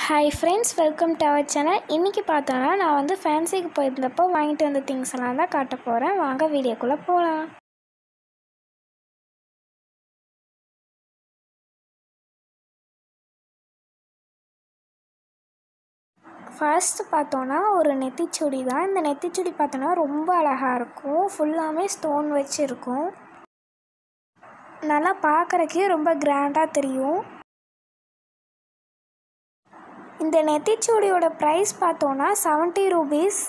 hi friends welcome to our channel இன்றைக்கி பார்த்தோன்னா நான் வந்து ஃபேன்சிக்கு போயிருந்தப்போ வாங்கிட்டு வந்த திங்ஸ் எல்லாம் தான் காட்ட போகிறேன் வாங்க வீடியோக்குள்ளே போகலாம் ஃபர்ஸ்ட் பார்த்தோன்னா ஒரு நெத்திச்சுடி தான் இந்த நெத்திச்சுடி பார்த்தோன்னா ரொம்ப அழகாக இருக்கும் ஃபுல்லாமே ஸ்டோன் வச்சு இருக்கும் நல்லா பார்க்குறக்கே ரொம்ப கிராண்டாக தெரியும் இந்த நெத்திச்சூடியோட ப்ரைஸ் பார்த்தோன்னா செவன்ட்டி ருபீஸ்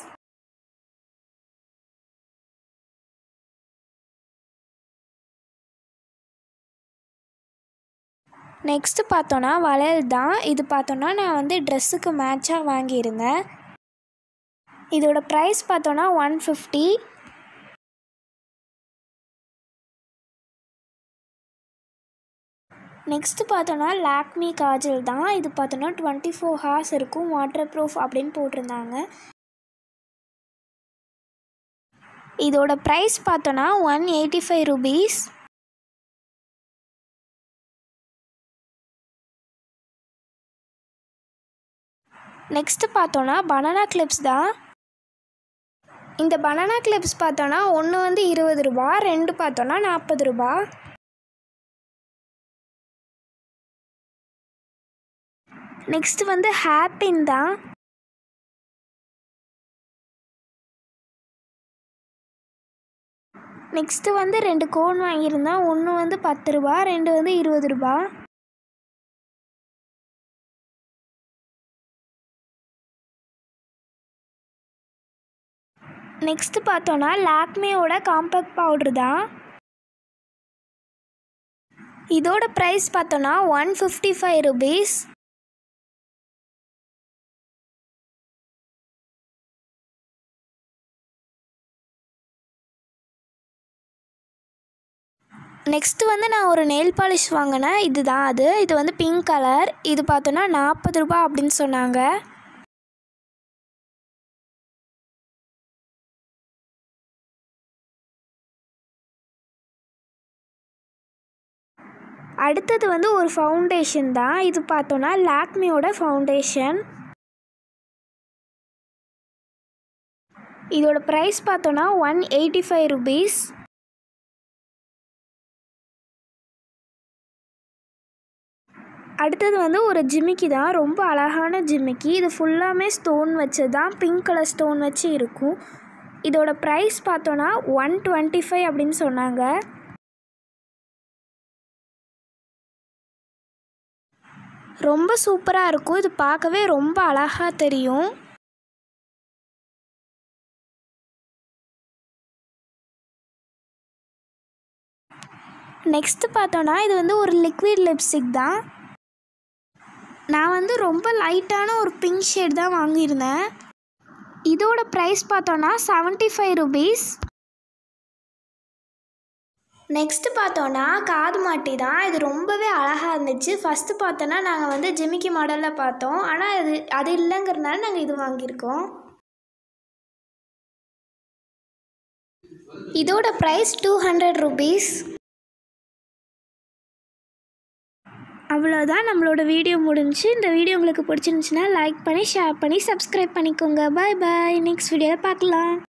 நெக்ஸ்ட்டு பார்த்தோன்னா வளையல் தான் இது பார்த்தோன்னா நான் வந்து ட்ரெஸ்ஸுக்கு மேட்சாக வாங்கியிருந்தேன் இதோட ப்ரைஸ் பார்த்தோன்னா ஒன் ஃபிஃப்டி நெக்ஸ்ட்டு பார்த்தோன்னா லாக்மி காஜல் தான் இது பார்த்தோன்னா டுவெண்ட்டி ஃபோர் ஹார்ஸ் இருக்கும் வாட்டர் ப்ரூஃப் அப்படின்னு போட்டிருந்தாங்க இதோட ப்ரைஸ் பார்த்தோன்னா one eighty five rupees next பார்த்தோன்னா பனானா கிளிப்ஸ் தான் இந்த பனானா கிளிப்ஸ் பார்த்தோன்னா ஒன்று வந்து இருபது ரூபா ரெண்டு பார்த்தோன்னா நாற்பது ரூபா நெக்ஸ்ட் வந்து ஹேப்பின் தான் நெக்ஸ்ட்டு வந்து ரெண்டு கோன் வாங்கியிருந்தேன் ஒன்று வந்து பத்து ரூபா ரெண்டு வந்து இருபது ரூபா நெக்ஸ்ட்டு பார்த்தோன்னா லாக்மேயோட காம்பேக்ட் பவுட்ரு தான் இதோட ப்ரைஸ் பார்த்தோன்னா one fifty five rupees next வந்து நான் ஒரு நெயில் பாலிஷ் வாங்கினேன் இதுதான் அது இது வந்து பிங்க் கலர் இது பார்த்தோன்னா நாற்பது ரூபா அப்படின்னு சொன்னாங்க அடுத்தது வந்து ஒரு ஃபவுண்டேஷன் தான் இது பார்த்தோன்னா லாக்மியோட ஃபவுண்டேஷன் இதோட ப்ரைஸ் பார்த்தோன்னா ஒன் எயிட்டி ஃபைவ் ருபீஸ் அடுத்தது வந்து ஒரு ஜிமிக்கி தான் ரொம்ப அழகான ஜிமிக்கி இது ஃபுல்லாமே ஸ்டோன் வச்சு தான் பிங்க் கலர் ஸ்டோன் வச்சு இருக்கும் இதோட ப்ரைஸ் பார்த்தோன்னா ஒன் டுவெண்ட்டி ஃபைவ் அப்படின்னு சொன்னாங்க ரொம்ப சூப்பராக இருக்கும் இது பார்க்கவே ரொம்ப அழகாக தெரியும் நெக்ஸ்ட்டு பார்த்தோன்னா இது வந்து ஒரு லிக்விட் லிப்ஸ்டிக் தான் நான் வந்து ரொம்ப லைட்டான ஒரு பிங்க் ஷேட் தான் வாங்கியிருந்தேன் இதோட ப்ரைஸ் பார்த்தோன்னா செவன்ட்டி ஃபைவ் ருபீஸ் நெக்ஸ்ட்டு பார்த்தோன்னா காது மாட்டி தான் இது ரொம்பவே அழகாக இருந்துச்சு ஃபஸ்ட்டு பார்த்தோன்னா நாங்கள் வந்து ஜிமிக்கி மாடலில் பார்த்தோம் ஆனால் இது அது இல்லைங்கிறதுனால நாங்கள் இது வாங்கியிருக்கோம் இதோட ப்ரைஸ் டூ ஹண்ட்ரட் ருபீஸ் அவ்வளோதான் நம்மளோட வீடியோ முடிஞ்சு இந்த வீடியோ உங்களுக்கு பிடிச்சிருந்துச்சுன்னா லைக் பண்ணி ஷேர் பண்ணி சப்ஸ்கிரைப் பண்ணிக்கோங்க பாய் பாய் நெக்ஸ்ட் வீடியோவில் பார்க்கலாம்